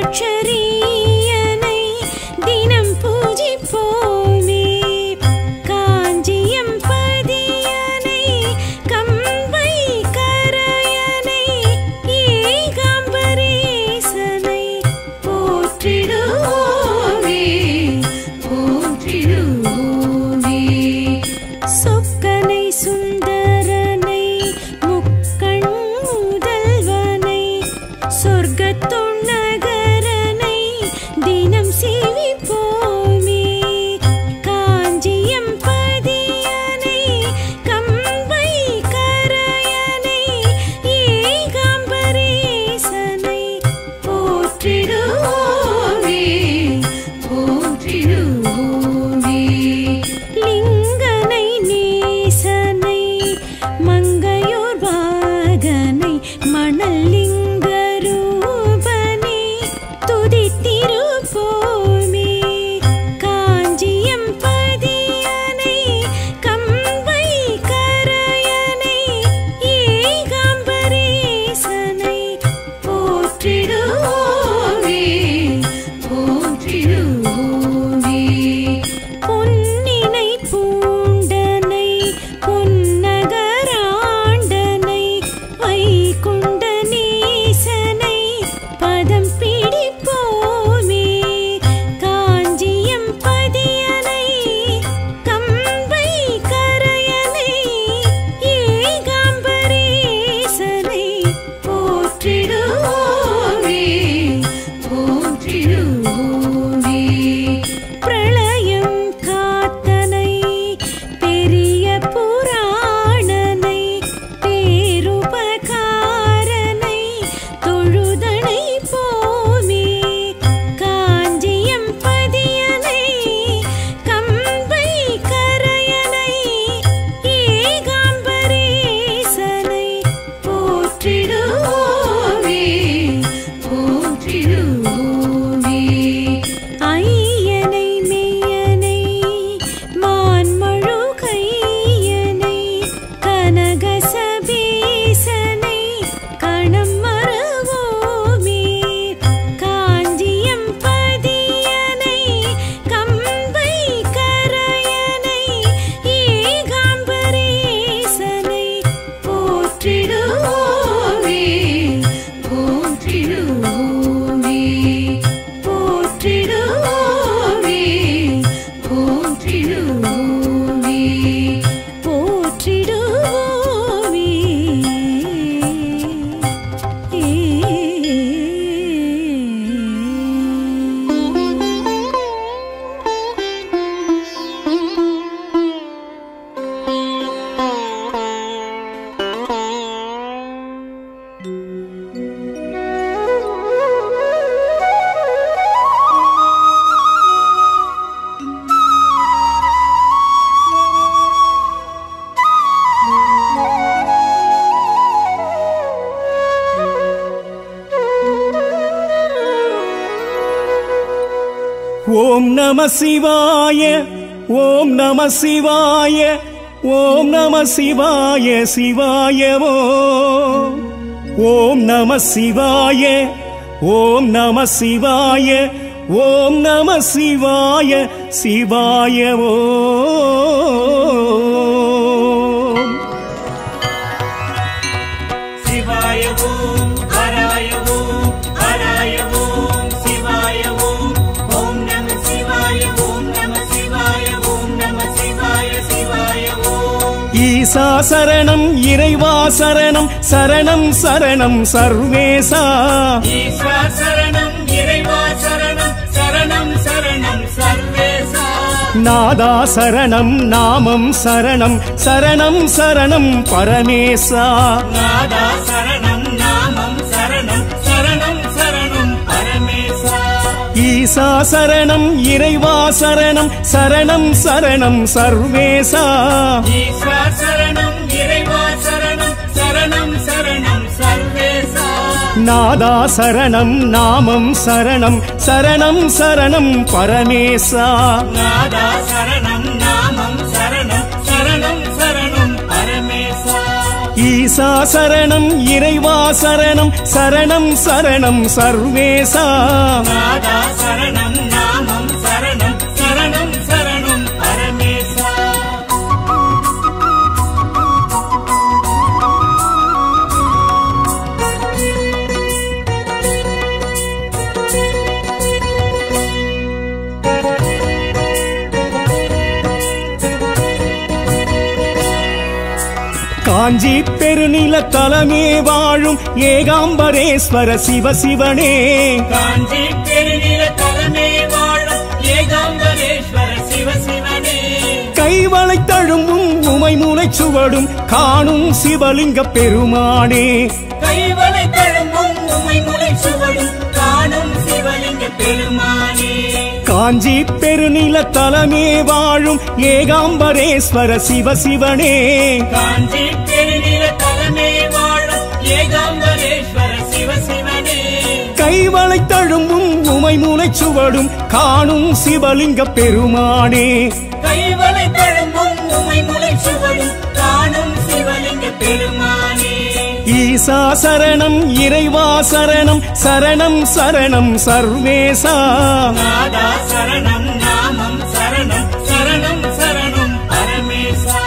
காட்சரியனை தினம் பூஜிப்போமே காஞ்சியம் பதியனை கம்பை கரையனை ஏகாம்பரேசனை போற்றிடுவோமே போற்றிடுவோமே சொக்கனை சுந்தரனை முக்கண் முதல்வனை சொர்க்கத்துள் நகரனை தினம் சேவிப்போமே காஞ்சியம் பதியனை கம்பை கரையனை ஏகாம்பரேசனை போற்றிடுவோமே போற்றிடுவோமே லிங்கனை நேசனை மங்கையோர் பாகனை மணல் லிங்க ரூபனை துதித்திருப்போமே காஞ்சியம் பதியனை கம்பை கரையனை ஏகாம்பரேசனை போற்றிடுவோமே போற்றிடுவோமே பொன்னினை பூண்டனை பொன்னகராண்டனை வைகுண்ட நேசனை பதம் பிடிப்போமே காஞ்சியம் பதியனை கம்பை கரையனை ஏகாம்பரேசனை போற்றிடுவோமே போற்றிடுவோமே பிரளயம் காத்தனை பெரிய புராணனை பேருபகாரனை தொழுதனை போமே காஞ்சியம் பதியனை கம்பை கரையனை ஏகாம்பரேசனை போற்றிடுவோமே போற்றிடுவோமே ஐயனை மெய்யனை மான்மழு கையனை கனகசபேசனை கணம் மறவோமே காஞ்சியம் பதியனை கம்பை கரையனை ஏகாம்பரேசனை போற்றிடுவோமே போற்றிடுவோமே போற்றிடுவோமே போற்றிடுவோமே போற்றிடுவோமே ஓம் நம சிவாய ஓம் நம சிவாய ஓம் நம சிவாய சிவாயவோ ஓம் நம சிவாய ஓம் நம சிவாய ஓம் நம சிவாய சிவாயவோ சிவாய ஓம் ஹராய ஓம் ஹராய ஓம் சிவாய ஓம் ஓம் நம சிவாய ஓம் நம சிவாய ஓம் நம சிவாய சிவாய ஓம் ஈசா சரணம் இறைவா சரணம் சரணம் சரணம் சர்வேசா ஈஸ்வர சரணம் இறைவா சரணம் சரணம் சரணம் சர்வேசா நாதா சரணம் நாமம் சரணம் சரணம் சரணம் பரமேசா நாதா சரணம் நாமம் சரணம் சரணம் சரணம் பரமேசா ஈசா சரணம் இறைவா சரணம் சரணம் சரணம் சர்வேசா ஈஸ்வர சரணம் இறைவா சரணம் சரணம் சரணம் சர்வேசா நாதா சரணம் நாமம் சரணம் சரணம் சரணம் பரமேசா நாதா சரணம் நாமம் சரணம் சரணம் சரணம் பரமேசா ஈசா சரணம் இறைவா சரணம் சரணம் சரணம் சர்வேசா நாதா சரணம் நாமம் சரணம் சரணம் சரணம் பரமேசா காஞ்சி பெருநில தலமே வாழும் ஏகாம்பரேஸ்வர சிவ சிவனே காஞ்சி பெருநில தலைமை வாழும் ஏகாம்பரேஸ்வர சிவ சிவனே கைவளை தழும்பும் உமை மூலை சுவடும் காணும் சிவலிங்க பெருமானே கைவளை தழும்பும் உமை முளை சுவடும் காணும் சிவலிங்க பெருமானே காஞ்சி பெருநில தலமே வாழும் ஏகாம்பரேஸ்வர சிவ சிவனே காஞ்சி பெருநில தலைமை வாழும் ஏகாம்பரேஸ்வர சிவ சிவனே கைவளை தழும்பும் உமை மூலை சுவடும் காணும் சிவலிங்க பெருமானே கைவளை தழும்பும் உமை முளை சுவடும் காணும் சிவலிங்க பெருமானே ஈசா சரணம் இறைவா சரணம் சரணம் சரணம் சர்வேசா நாதா சரணம் நாமம் சரணம் சரணம் சரணம் பரமேசா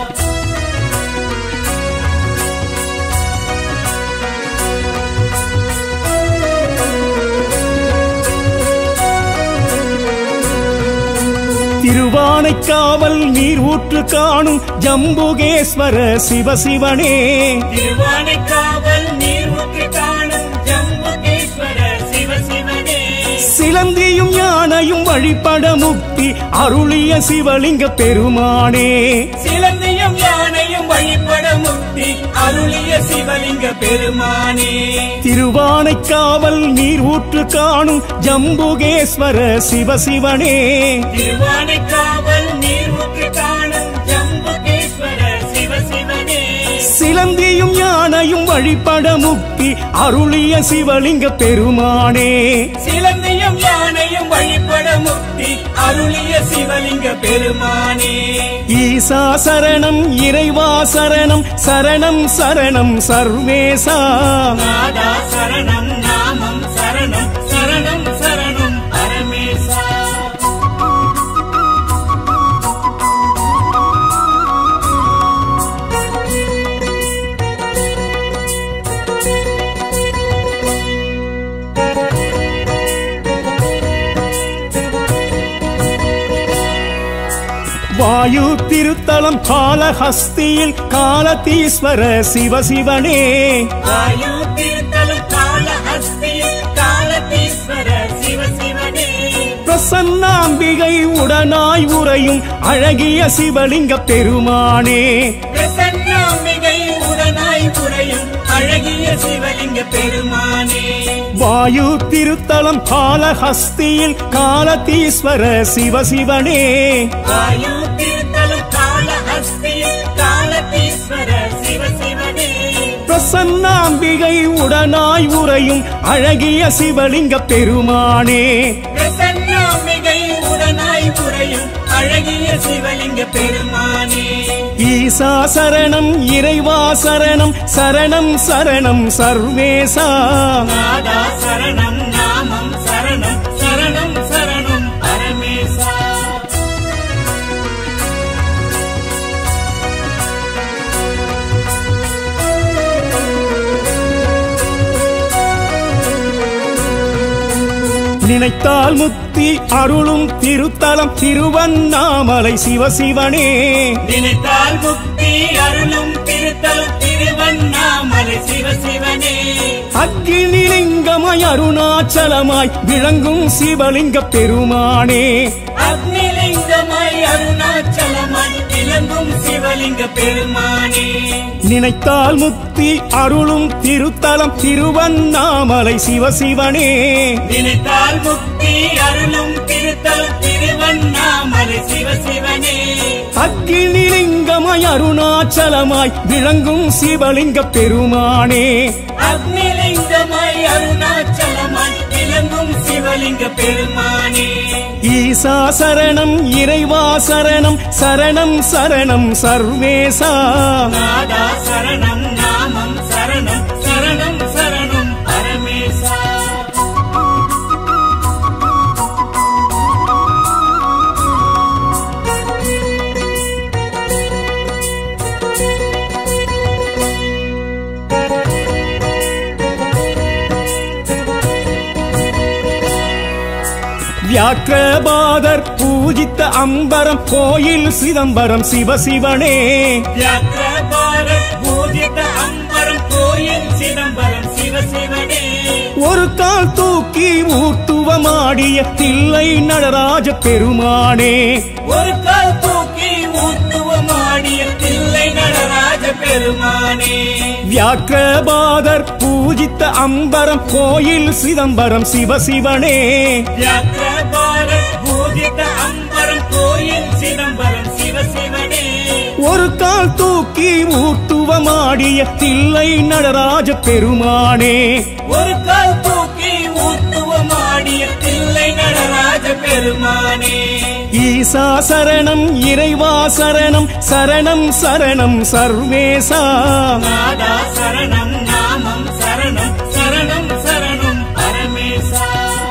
திருவானைக்காவல் நீர் ஊற்று காணும் ஜம்புகேஸ்வர சிவசிவனே திருவானைக்காவல் நீர் ஊற்று காணும் ஜம்புகேஸ்வர சிவ சிவனே சிலந்தியும் யானையும் வழிபட முக்தி அருளிய சிவலிங்க பெருமானே சிலந்தியும் யானையும் வழிபட முக்தி அருளிய சிவலிங்க பெருமானே திருவானைக்காவல் நீர் ஊற்று காணும் ஜம்புகேஸ்வர சிவசிவனே திருவானைக்காவல் நீர் ஊற்று காணும் ஜம்புகேஸ்வர சிவ சிவனே சிலந்தியும் யானையும் வழிபட முக்தி அருளிய சிவலிங்க பெருமானே சிலந்தியும் யானையும் வழிபட முக்தி அருளிய சிவலிங்க பெருமானே ஈசா சரணம் இறைவா சரணம் சரணம் சரணம் சர்வேசா நாதா சரணம் நாமம் சரணம் சரணம் சரணம் பரமேசா வாயு திருத்தலம் காலஹஸ்தியில் காலதீஸ்வர சிவசிவனே வாயு திருத்தலும் கால ஹஸ்தியில் காலதீஸ்வர சிவ சிவனே பிரசன்னாம்பிகை உடனாய் உறையும் அழகிய சிவலிங்க பெருமானே பிரசன்னாம்பிகை உடனாய் புரையும் அழகிய சிவலிங்க பெருமானே வாயு திருத்தலம் காலஹஸ்தியில் காலதீஸ்வர சிவசிவனே வாயு திருத்தலும் கால ஹஸ்தியில் காலதீஸ்வர சிவ சிவனே பிரசன்னாம்பிகை உடனாய் உறையும் அழகிய சிவலிங்க பெருமானே பிரசன்னாம்பிகை உடனாய் புரையும் அழகிய சிவலிங்க பெருமானே ஈசா சரணம் இறைவா சரணம் சரணம் சரணம் சர்வேசா நாதா சரணம் நாமம் சரணம் சரணம் சரணம் பரமேசா நினைத்தால் முத்தி அருளும் திருத்தலம் திருவண்ணாமலை சிவசிவனே நினைத்தால் முக்தி அருளும் திருத்தல் திருவண்ணாமலை சிவ சிவனே அக்னிலிங்கமாய் அருணாச்சலமாய் விளங்கும் சிவலிங்க பெருமானே அக்னிலிங்கமாய் அருணாச்சலமாய் விளங்கும் சிவலிங்க பெருமானே நினைத்தால் முத்தி அருளும் திருத்தலம் திருவண்ணாமலை சிவசிவனே நினைத்தால் முக்தி அருளும் திருத்தல் திருவண்ணாமலை சிவ சிவனே அக்னிலிங்கமாய் அருணாச்சலமாய் விளங்கும் சிவலிங்க பெருமானே அக்னிலிங்கமாய் அருணாச்சலமாய் விளங்கும் சிவலிங்க பெருமானே ஈசா சரணம் இறைவா சரணம் சரணம் சரணம் சர்வேசா நாதா சரணம் நாம வியாக்கிரபாதர் பூஜித்த அம்பரம் கோயில் சிதம்பரம் சிவசிவனே வியாக்கிரபாரத் பூஜித அம்பரம் கோயில் சிதம்பரம் சிவசிவனே ஒரு கால் தூக்கி ஊர்த்துவமாடிய தில்லை நடராஜ பெருமானே ஒரு கால் தூக்கி ஊத்துவமாடிய தில்லை நடராஜ பெருமானே வியாக்கிரபாதர் பூஜித்த அம்பரம் கோயில் சிதம்பரம் சிவசிவனே வியாக்கிரபாரத் பூஜித அம்பரம் கோயில் சிதம்பரம் சிவசிவனே ஒரு கால் தூக்கி ஊர்த்துவமாடிய தில்லை நடராஜ பெருமானே ஒரு கால் தூக்கி ஊத்துவமாடிய தில்லை நடராஜ பெருமானே ஈசா சரணம் இறைவா சரணம் சரணம் சரணம் சர்வேசா நாதா சரணம் நாமம் சரணம் சரணம் சரணம் பரமேசா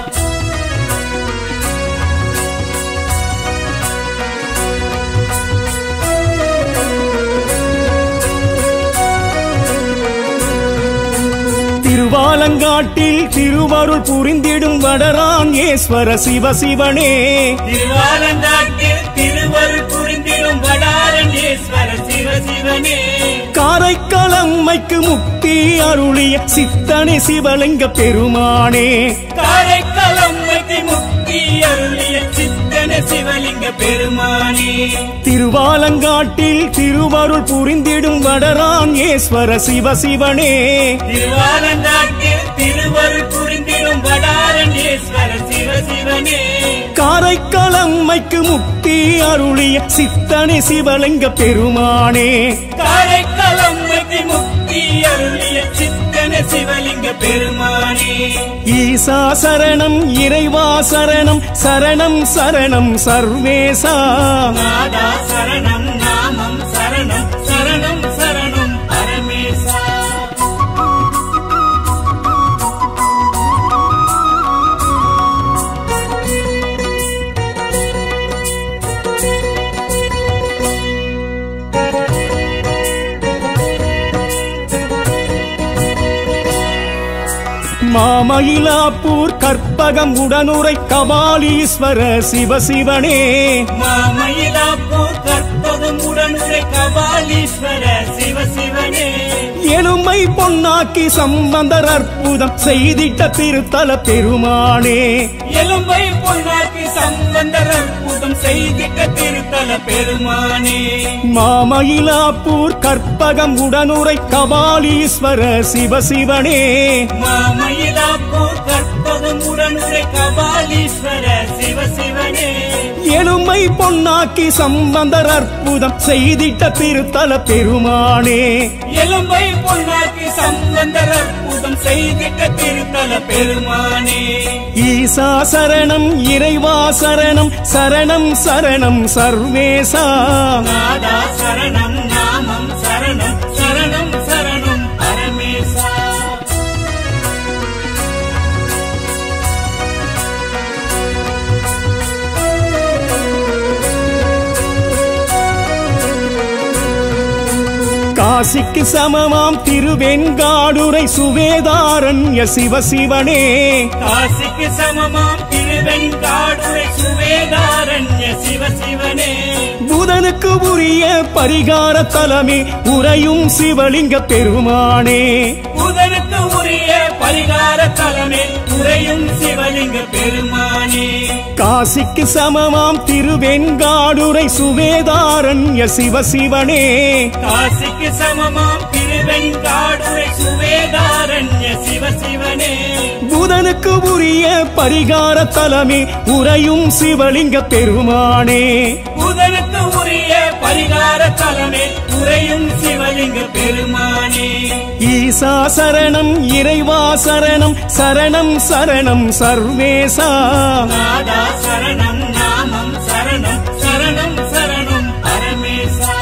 திருவாலங்காட்டில் திருவருள் புரிந்திடும் வடரான் ஈஸ்வர சிவசிவனே திருவாலங்காட்டில் திருவருள் புரிந்திடும் வடாரணேஸ்வர சிவசிவனே காரைக்காலம்மைக்கு முக்தி அருளிய சித்தனே சிவலிங்க பெருமானே காரைக்காலம்மதி முக்தி அருளிய சித்தன சிவலிங்க பெருமானே திருவாலங்காட்டில் திருவருள் புரிந்திடும் வடரான் ஈஸ்வர சிவசிவனே திருவாலங்காட்டில் திருவருள் புரிந்திடும் வடாரணேஸ்வர சிவசிவனே காரைக்காலம்மைக்கு முக்தி அருளிய சித்தனே சிவலிங்க பெருமானே காரைக்காலம்மதி முக்தி அருளிய சித்தன சிவலிங்க பெருமானே ஈசா சரணம் இறைவா சரணம் சரணம் சரணம் சர்வேசா நாதா சரணம் நாமம் சரணம் சரணம் சரணம் பரமேசா மாமயிலாப்பூர் கற்பகம் உடனுரை கபாலீஸ்வர சிவசிவனே மாமயிலாப்பூர் கற்பகம் உடனுரை கபாலீஸ்வர சிவசிவனே எலும்பை பொன்னாக்கி சம்பந்தர் அற்புதம் செய்திட்ட திருத்தல பெருமானே எலும்பை பொன்னாக்கி சம்பந்தர் அற்புதம் செய்திட்ட திருத்தல பெருமானே மாமயிலாப்பூர் கற்பகம் உடனுரை கபாலீஸ்வர சிவசிவனே மாமயிலாப்பூர் கற்பகம் உடனுரை கபாலீஸ்வர சிவசிவனே எலும்பை பொன்னாக்கி சம்பந்தர் அற்புதம் செய்திட்ட திருத்தல பெருமானே எலும்பை பொன்னாக்கி சம்பந்தர் அற்புதம் செய்திட்ட திருத்தல பெருமானே ஈசா சரணம் இறைவா சரணம் சரணம் சரணம் சர்வேசா நாதா சரணம் நாமம் சரணம் சரணம் சரணம் பரமேசா காசிக்கு சமமாம் திருவெண்காடுரை சுவேதாரண்ய சிவசிவனே காசிக்கு சமமாம் திருவெண்காடுரை சுவேதாரண்ய சிவசிவனே புதனுக்கு உரிய பரிகார தலமே உறையும் சிவலிங்க பெருமானே புதனுக்கு உரிய பரிகார தலமே உறையும் சிவலிங்க பெருமானே காசிக்கு சமமாம் திருவெண்காடுரை சுவேதாரண்ய சிவசிவனே காசிக்கு சமமாம் திருவெண்காடுரை சுவேதாரண்ய சிவசிவனே புதனுக்கு உரிய பரிகார தலமே உறையும் சிவலிங்க பெருமானே புதனுக்கு உரிய பரிகார தலமே உறையும் சிவலிங்க பெருமானே ஈசா சரணம் இறைவா சரணம் சரணம் சரணம் சர்வேசா நாதா சரணம் நாமம் சரணம் சரணம் சரணம் பரமேசா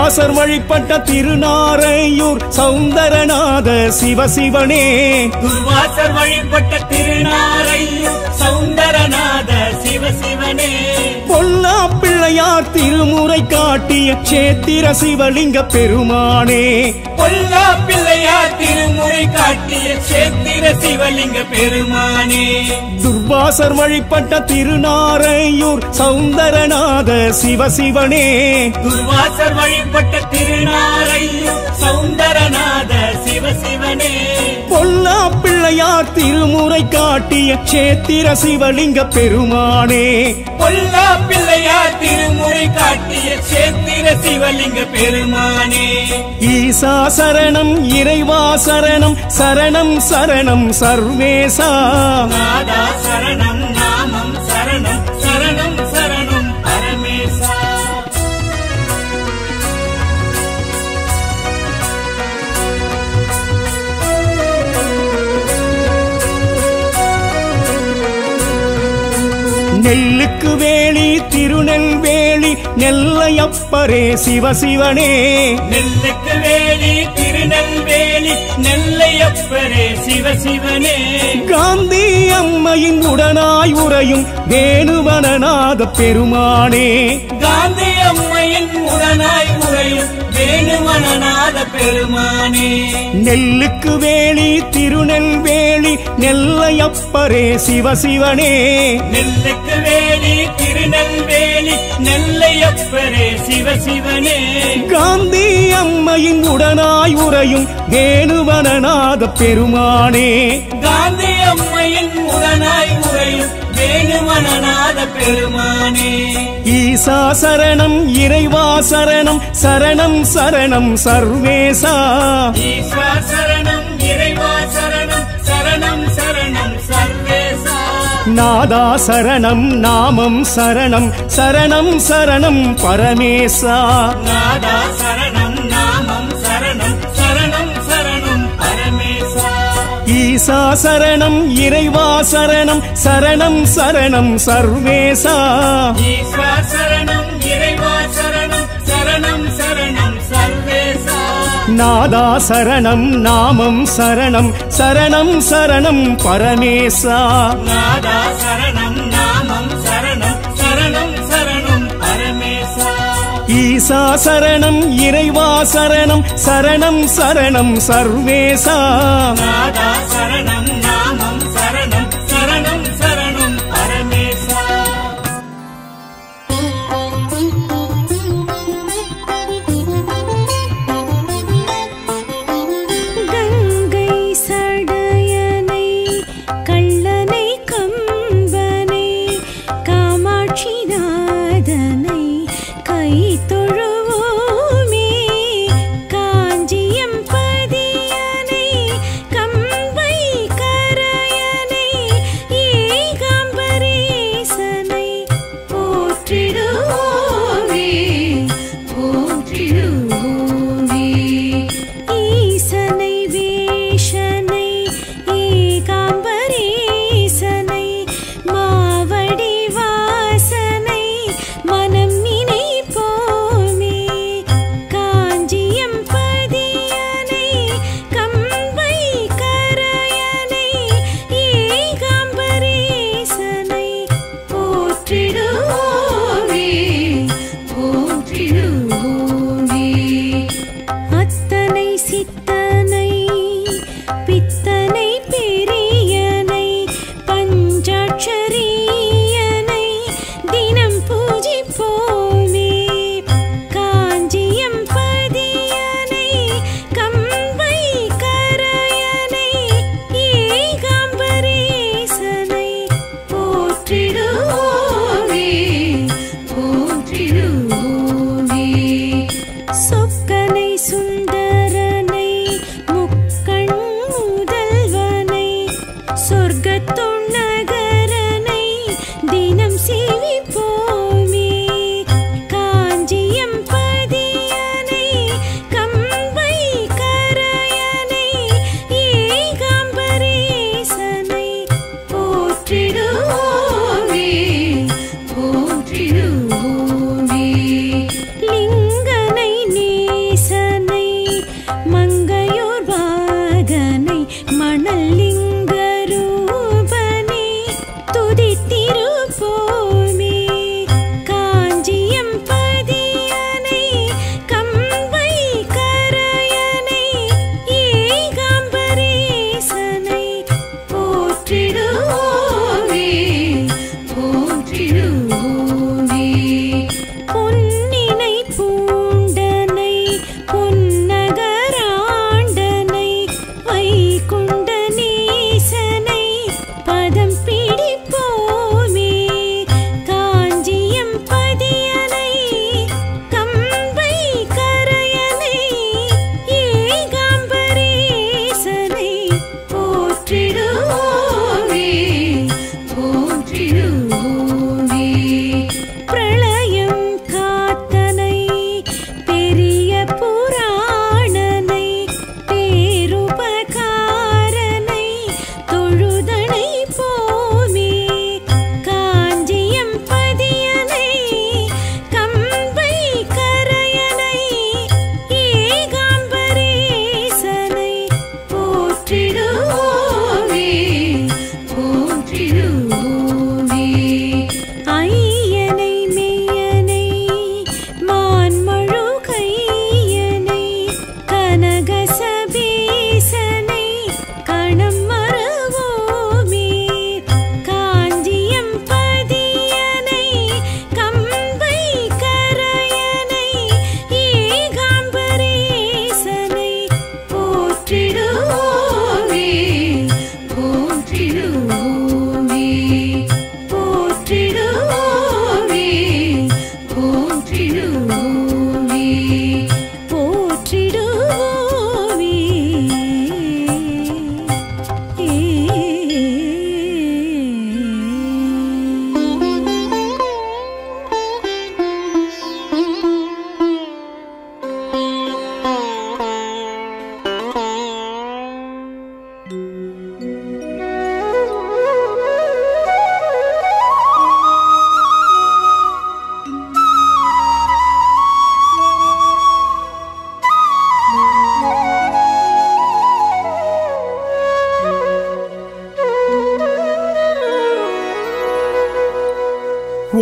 துர்வாசர் வழிபட்ட திருநாரையூர் சௌந்தரநாத சிவசிவனே துர்வாசர் வழிபட்ட திருநாரையும் சௌந்தரநாத சிவசிவனே பொல்லா பிள்ளையார் திருமுறை காட்டிய சேத்திர சிவலிங்க பெருமானே பொல்லா பிள்ளையார் திருமுறை காட்டிய சேத்திர சிவலிங்க பெருமானே துர்வாசர் வழிபட்ட திருநாரையூர் சௌந்தரநாத சிவசிவனே துர்வாசர் வழிபட்ட திருநாரையும் சௌந்தரநாத சிவசிவனே பொல்லா பிள்ளையார் திருமுறை காட்டிய சேத்திர சிவலிங்க பெருமானே பொல்லா பிள்ளையார் திருமுறை காட்டிய சேத்திர சிவலிங்க பெருமானே ஈசா சரணம் இறைவா சரணம் சரணம் சரணம் சர்வேசா நாதா சரணம் நாமம் சரணம் சரணம் சரணம் பரமேசா நெல்லுக்கு வேலி திருநெல்வேலி நெல்லையப்பரே சிவசிவனே நெல்லுக்கு வேலி திருநெல்வேலி நெல்லையப்பரே சிவசிவனே காந்தி அம்மையின் உடனாய் உறையும் வேணுவனநாத பெருமானே காந்தி அம்மையின் உடனாய் உறையும் வேணுமனநாத பெருமானே நெல்லுக்கு வேலி திருநெல்வேலி நெல்லையப்பரே சிவசிவனே நெல்லுக்கு வேலி திருநெல்வேலி நெல்லையப்பரே சிவசிவனே காந்தி அம்மையின் உடனாய் உறையும் வேணுவனநாத பெருமானே காந்தி அம்மையின் உடனாய் உறையும் வேணுமனநாத பெருமானே ஈசா சரணம் இறைவா சரணம் சரணம் சரணம் சர்வேசா ஈஸ்வர சரணம் இறைவா சரணம் சரணம் சரணம் சர்வேசா நாதா சரணம் நாமம் சரணம் சரணம் சரணம் பரமேசா நாதா சரணம் நாமம் சரணம் சரணம் சரணம் பரமேசா ஈசா சரணம் இறைவா சரணம் சரணம் சரணம் சர்வேசா ஈஸ்வர சரணம் இறைவா சரணம் சரணம் சரணம் சர்வேசா நாதா சரணம் நாமம் சரணம் சரணம் சரணம் பரமேசா நாதா சரணம் நாமம் சரணம் சரணம் சரணம் பரமேசா ஈசா சரணம் இறைவா சரணம் சரணம் சரணம் சர்வேசா நாதா சரணம் நாமம் சரணம் சரணம் சரணம் பரமேசா கங்கை சடையனை கள்ளனை கம்பனை காமாட்சி நாதனை கை தொழுவோமே காஞ்சியம் பதியனை கம்பை கர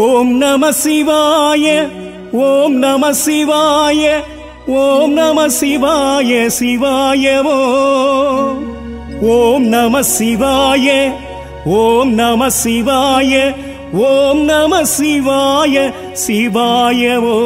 ஓம் நம சிவாய ஓம் நம சிவாய ஓம் நம சிவாய சிவாயவோ ஓம் நம சிவாய ஓம் நம சிவாய ஓம் நம சிவாய சிவாயவோ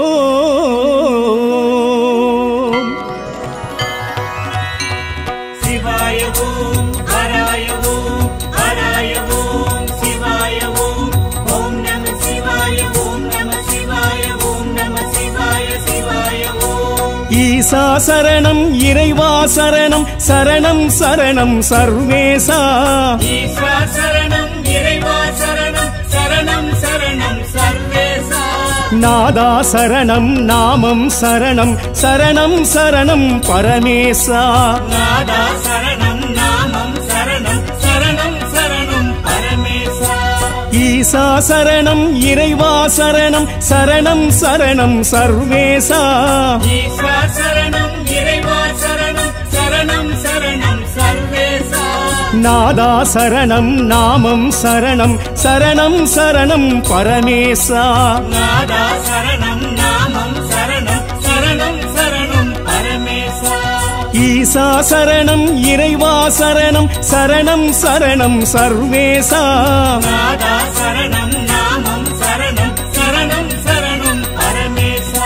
சிவாய ஓம் ஹராய ஓம் ஹராய ஓம் சிவாய ஓம் ஓம் நம சிவாய ஓம் நம சிவாய ஓம் நம சிவாய சிவாய ஓம் ஈசா சரணம் இறைவா சரணம் சரணம் சரணம் சர்வேசா ஈஸ்வா சரணம் இறைவா சரணம் சரணம் சரணம் சர்வேசா நாதா சரணம் நாமம் சரணம் சரணம் சரணம் பரமேசா நாதா சரணம் நாமம் சரணம் சரணம் சரணம் பரமேசா ஈசா சரணம் இறைவா சரணம் சரணம் சரணம் சர்வேசா ஈஸ்வா சரணம் இறைவா சரணம் சரணம் சரணம் சர்வேசா நாதா சரணம் நாமம் சரணம் சரணம் சரணம் பரமேசா நாதா சரணம் நாமம் சரணம் சரணம் சரணம் பரமேசா ஈசா சரணம் இறைவா சரணம் சரணம் சரணம் சர்வேசா நாதா சரணம் நாமம் சரணம் சரணம் சரணம் பரமேசா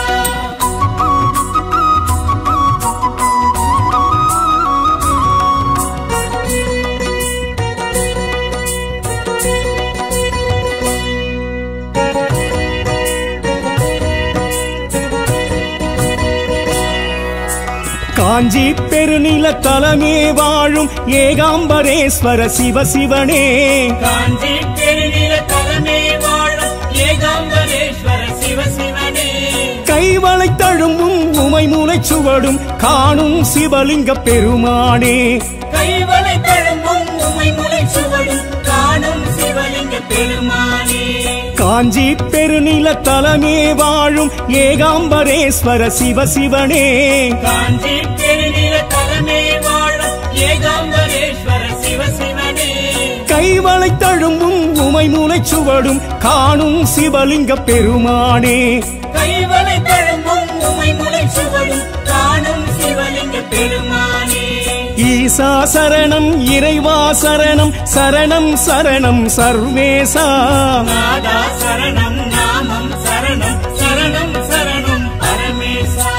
காஞ்சி பெருநில தலமே வாழும் ஏகாம்பரேஸ்வர சிவசிவனே காஞ்சி பெருநில தலைமே வாழும் ஏகாம்பரேஸ்வர சிவசிவனே கைவளை தழும்பும் உமை மூளை சுவடும் காணும் சிவலிங்க பெருமானே கைவளை தழும்பும் உமை முளை சுவடும் காணும் சிவலிங்க பெருமானே காஞ்சி பெருநில தலமே வாழும் ஏகாம்பரேஸ்வர சிவசிவனே காஞ்சி பெருநில தலைமே வாழும் ஏகாம்பரேஸ்வர சிவசிவனே கைவளை தழும்பும் உமை மூளை சுவடும் காணும் சிவலிங்க பெருமானே கைவளை தழும்பும் உமை முளை சுவடும் காணும் சிவலிங்க பெருமானே ஈசா சரணம் இறைவா சரணம் சரணம் சரணம் சர்வேசா நாதா சரணம் நாமம் சரணம் சரணம் சரணம் பரமேசா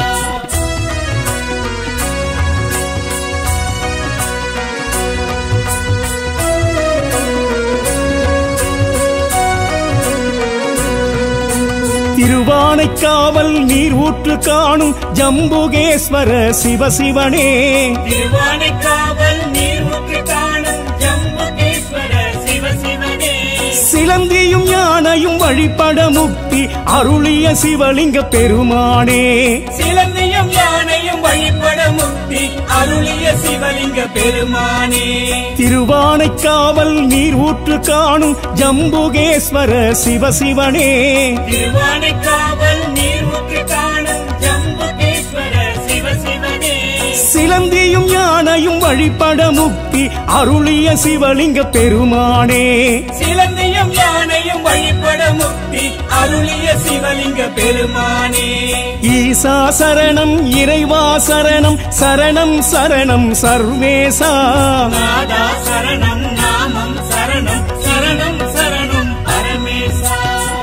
திருவானைக்காவல் நீர் ஊற்று காணும் ஜம்புகேஸ்வர சிவசிவனே திருவானைக்காவல் நீர்முக்கு காணும் ஜம்புகேஸ்வர சிவசிவனே சிலந்தியும் யானையும் வழிபட முக்தி அருளிய சிவலிங்க பெருமானே சிலந்தியும் யானையும் வழிபட முக்தி அருளிய சிவலிங்க பெருமானே திருவானைக்காவல் நீர் ஊற்று காணும் ஜம்புகேஸ்வர சிவசிவனே திருவானைக்காவல் நீர்முக்கு காணும் ஜம்புகேஸ்வர சிவசிவனே சிலந்தியும் யானையும் வழிபட முக்தி அருளிய சிவலிங்க பெருமானே சிலந்தியும் யானையும் வழிபட முக்தி அருளிய சிவலிங்க பெருமானே ஈசா சரணம் இறைவா சரணம் சரணம் சரணம் சர்வேசா நாதா சரணம் நாமம் சரணம் சரணம் சரணம் பரமேசா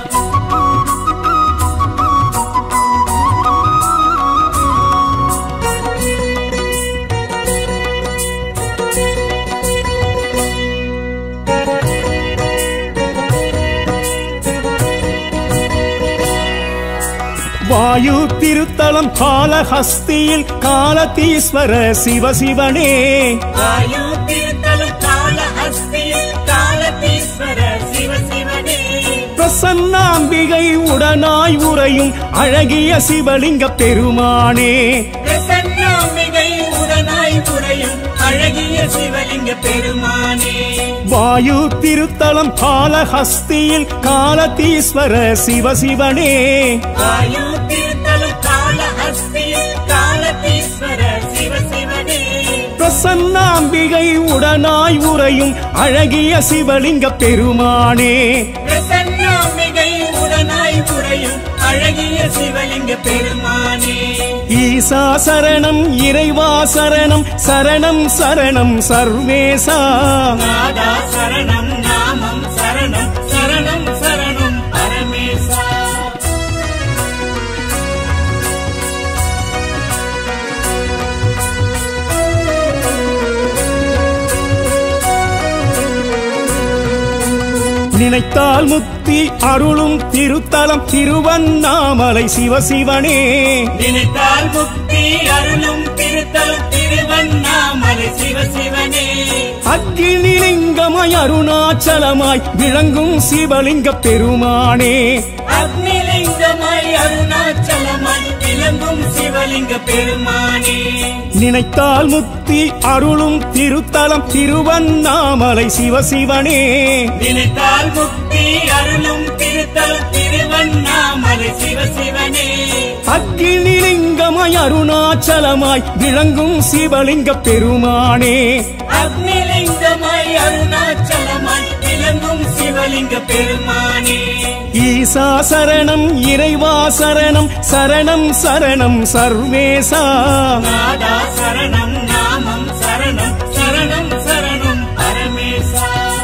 வாயு திருத்தலம் காலஹஸ்தியில் காலதீஸ்வர சிவசிவனே வாயு திருத்தலம் கால அஸ்தியில் காலதீஸ்வர சிவசிவனே பிரசன்னாம்பிகை உடனாய் உறையும் அழகிய சிவலிங்க பெருமானே பிரசன்னாம்பிகை உடனாய் உறையும் அழகிய சிவலிங்க பெருமானே வாயு திருத்தலம் காலஹஸ்தியில் காலதீஸ்வர சிவசிவனே வாயு திருத்தலம் கால அஸ்தியில் காலதீஸ்வர சிவசிவனே பிரசன்னாம்பிகை உடனாய் உறையும் அழகிய சிவலிங்க பெருமானே பிரசன்னாம்பிகை உறையும் அழகிய சிவலிங்க பெருமானே ஈசா சரணம் இறைவா சரணம் சரணம் சரணம் சர்வேசா நாதா சரணம் நாமம் சரணம் சரணம் சரணம் பரமேசா நினைத்தால் முக்தி அருளும் திருத்தலம் திருவண்ணாமலை சிவசிவனே நினைத்தால் முக்தி அருளும் திருத்தலம் திருவண்ணாமலை சிவசிவனே அக்னிலிங்கமாய் அருணாச்சலமாய் விளங்கும் சிவலிங்க பெருமானே அக்னிலிங்கமாய் அருணாச்சலமாய் விளங்கும் சிவலிங்க பெருமானே நினைத்தால் முக்தி அருளும் திருத்தலம் திருவண்ணாமலை சிவசிவனே நினைத்தால் முக்தி அருளும் திருத்தலம் திருவண்ணாமலை சிவசிவனே அக்னிலிங்கமாய் அருணாச்சலமாய் விளங்கும் சிவலிங்க பெருமானே அக்னிலிங்கமாய் அருணாச்சலமாய் விளங்கும் சிவலிங்க பெருமானே ஈசா சரணம் இறைவா சரணம் சரணம் சரணம் சர்வேசா நாதா சரணம் நாமம் சரணம் சரணம் சரணம் பரமேசா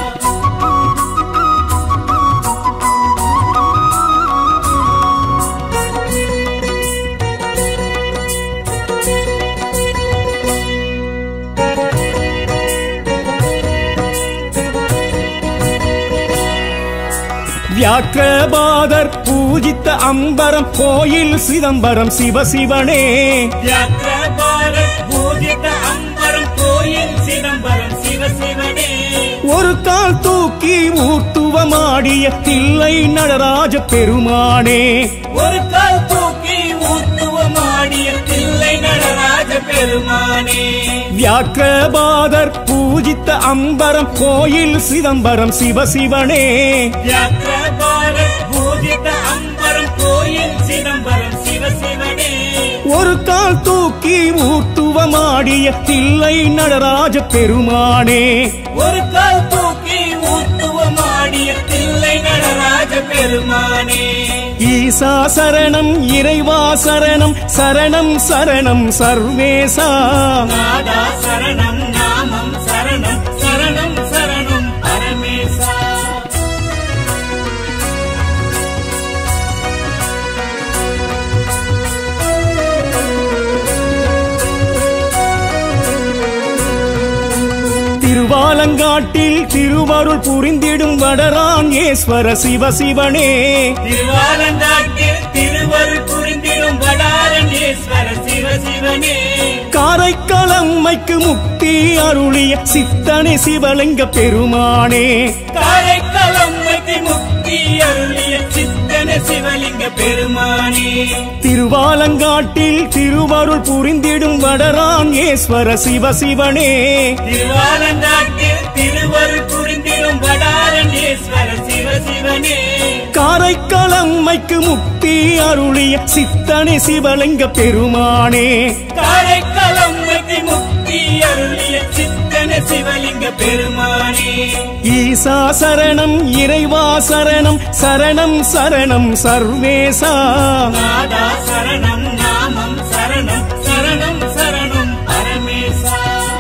வியாக்கிரபாதர் பூஜித்த அம்பரம் கோயில் சிதம்பரம் சிவசிவனே வியாக்கிரபாரத் பூஜித அம்பரம் கோயில் சிதம்பரம் சிவசிவனே ஒரு கால் தூக்கி ஊர்த்துவமாடிய தில்லை நடராஜ பெருமானே ஒரு கால் தூக்கி ஊத்துவமாடிய தில்லை நடராஜ பெருமானே வியாக்கிரபாதர் பூஜித்த அம்பரம் கோயில் சிதம்பரம் சிவசிவனே வியாக்கிரபாரத் பூஜித அம்பரம் கோயில் சிதம்பரம் சிவசிவனே ஒரு கால் தூக்கி ஊர்த்துவமாடிய தில்லை நடராஜ பெருமானே ஒரு கால் தூக்கி ஊத்துவமாடிய தில்லை நடராஜ பெருமானே ஈசா சரணம் இறைவா சரணம் சரணம் சரணம் சர்வேசா நாதா சரணம் நாமம் சரணம் சரணம் சரணம் பரமேசா திருவாலங்காட்டில் திருவருள் புரிந்திடும் வடரான் ஈஸ்வர சிவசிவனே திருவாலங்காட்டில் திருவருள் புரிந்திடும் வடாரணேஸ்வர சிவசிவனே காரைக்காலம்மைக்கு முக்தி அருளிய சித்தனே சிவலிங்க பெருமானே காரைக்காலம்மதி முக்தி அருளிய சித்தன சிவலிங்க பெருமானே திருவாலங்காட்டில் திருவருள் புரிந்திடும் வடரான் ஈஸ்வர சிவசிவனே திருவாலங்காட்டில் திருவருள் புரிந்திடும் வடாரணேஸ்வர சிவசிவனே காரைக்காலம்மைக்கு முக்தி அருளிய சித்தனே சிவலிங்க பெருமானே காரைக்காலம்மதி முக்தி அருளிய சித்தன சிவலிங்க பெருமானே ஈசா சரணம் இறைவா சரணம் சரணம் சரணம் சர்வேசா நாதா சரணம் நாமம் சரணம் சரணம் சரணம் பரமேசா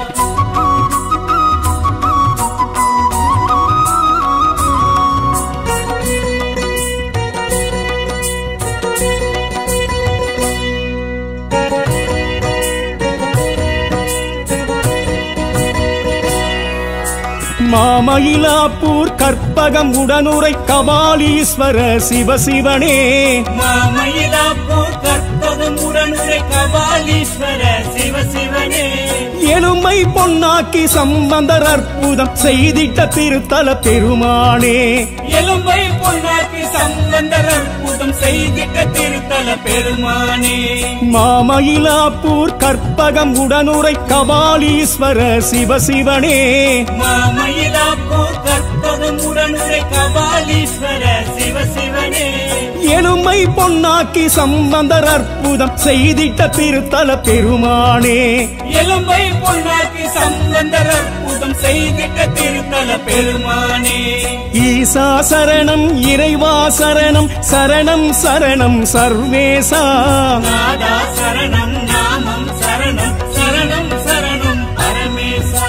மாமயிலாப்பூர் கற்பகம் உடனுரை கபாலீஸ்வர சிவசிவனே மாமயிலாப்பூர் கற்பகம் உடனுரை கபாலீஸ்வர சிவசிவனே எலும்பை பொன்னாக்கி சம்பந்தர் அற்புதம் செய்திட்ட திருத்தல பெருமானே எலும்பை பொன்னாக்கி சம்பந்தர் அற்புதம் செய்திட்ட திருத்தல பெருமானே மாமயிலாப்பூர் கற்பகம் உடனுரை கபாலீஸ்வர சிவசிவனே மாமயிலாப்பூர் கற்பகம் உடனுரை கபாலீஸ்வர சிவசிவனே எலும்பை பொன்னாக்கி சம்பந்தர் அற்புதம் செய்திட்ட திருத்தல பெருமானே எலும்பை பொன்னாக்கி சம்பந்தர் அற்புதம் செய்திட்ட திருத்தல பெருமானே ஈசா சரணம் இறைவா சரணம் சரணம் சரணம் சர்வேசா நாதா சரணம் நாமம் சரணம் சரணம் சரணம் பரமேசா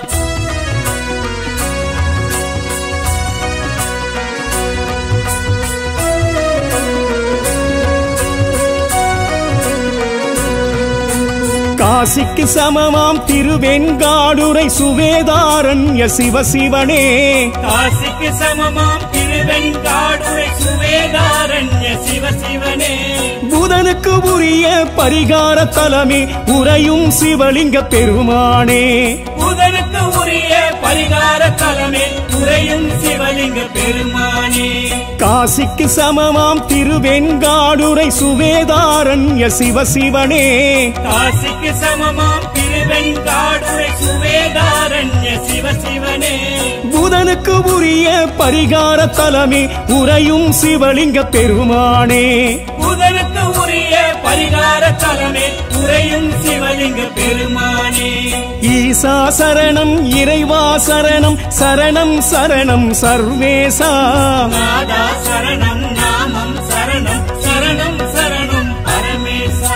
காசிக்கு சமமாம் திருவெண்காடுரை சுவேதாரண்ய சிவசிவனே காசிக்கு சமமாம் திருவெண்காடுரை சுவேதாரண்ய சிவசிவனே புதனுக்கு உரிய பரிகார தலமே உறையும் சிவலிங்க பெருமானே புதனுக்கு உரிய பரிகார தலமே உறையும் சிவலிங்க பெருமானே காசிக்கு சமமாம் திருவெண்காடுரை சுவேதாரண்ய சிவசிவனே காசிக்கு சமமாம் திருவெண்காடுரை சுவேதாரண்ய சிவசிவனே புதனுக்கு உரிய பரிகார தலமே உறையும் சிவலிங்க பெருமானே புதனுக்கு உரிய பரிகார தலமே உறையும் சிவலிங்க பெருமானே ஈசா சரணம் இறைவா சரணம் சரணம் சரணம் சர்வேசா நாதா சரணம் நாமம் சரணம் சரணம் சரணம் பரமேசா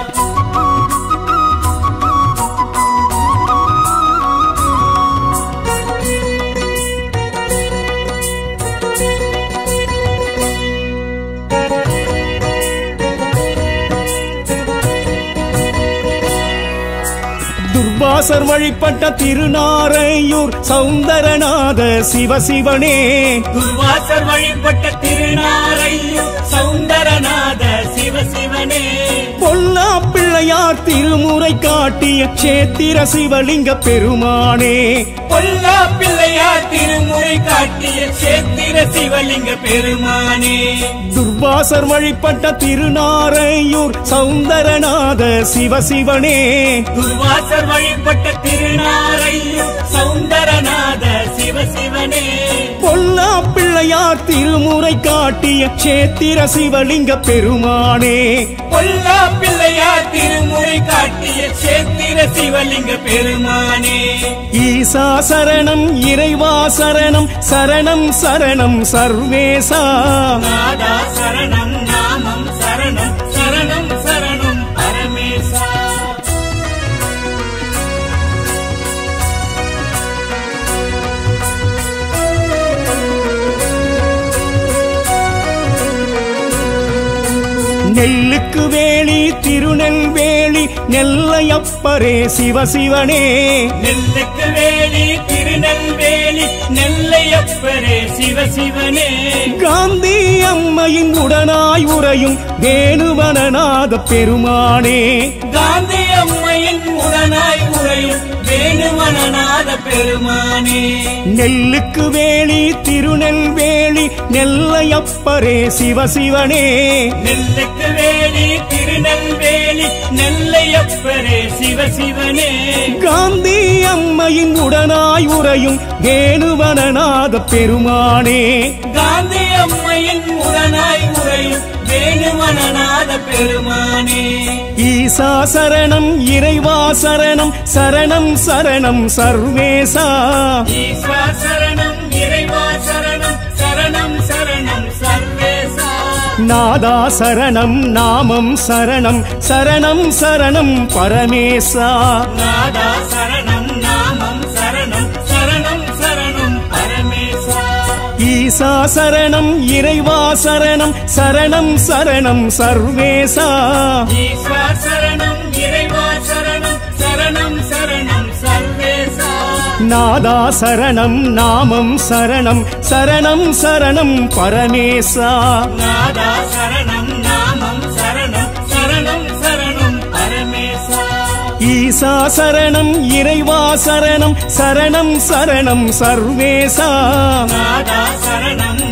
துர்வாசர் வழிபட்ட திருநாரையூர் சௌந்தரநாத சிவசிவனே துர்வாசர் வழிபட்ட திருநாரையூர் சௌந்தரநாத சிவசிவனே பொல்லா பிள்ளையார் திருமுறை காட்டிய சேத்திர சிவலிங்க பெருமானே பொல்லா பிள்ளையார் திருமுறை காட்டிய சேத்திர சிவலிங்க பெருமானே துர்வாசர் வழிபட்ட திருநாரையூர் சௌந்தரநாத சிவசிவனே துர்வாசர் வழிபட்ட திருநாரையூர் சௌந்தரநாத சிவசிவனே பொல்லா பிள்ளையார் திருமுறை காட்டிய சேத்திர சிவலிங்க பெருமானே பொல்லா பிள்ளையார் திருமுறை காட்டிய சேத்திர சிவலிங்க பெருமானே ஈசா சரணம் இறைவா சரணம் சரணம் சரணம் சர்வேசா நாதா சரணம் நாமம் சரணம் சரணம் சரணம் பரமேசா நெல்லுக்கு வேலி திருநெல்வேலி நெல்லையப்பரே சிவசிவனே நெல்லுக்கு வேலி திருநெல்வேலி நெல்லையப்பரே சிவசிவனே காந்தி அம்மையின் உடனாய் உறையும் வேணுவனநாத பெருமானே காந்தி அம்மையின் உடனாய் உறையும் வேணுமனநாத பெருமானே நெல்லுக்கு வேலி திருநெல்வேலி நெல்லையப்பரே சிவசிவனே நெல்லுக்கு வேலி திருநெல்வேலி நெல்லையப்பரே சிவசிவனே காந்தி அம்மையின் உடனாய் உறையும் வேணுவனநாத பெருமானே காந்தி அம்மையின் உடனாய் உறையும் வேணுமனநாத பெருமானே ஈசா சரணம் இறைவா சரணம் சரணம் சரணம் சர்வேசா ஈஸ்வா சரணம் இறைவா சரணம் சரணம் சரணம் சர்வேசா நாதா சரணம் நாமம் சரணம் சரணம் சரணம் பரமேசா நாதா சரணம் நாமம் சரணம் சரணம் சரணம் பரமேசா ஈசா சரணம் இறைவா சரணம் சரணம் சரணம் சர்வேசா ஈஸ்வா சரணம் இறைவா சரணம் சரணம் சரணம் சர்வேசா நாதா சரணம் நாமம் சரணம் சரணம் சரணம் பரமேசா நாதா சரணம் நாமம் சரணம் சரணம் சரணம் பரமேசா ஈசா சரணம் இறைவா சரணம் சரணம் சரணம் சர்வேசா நாதா சரணம்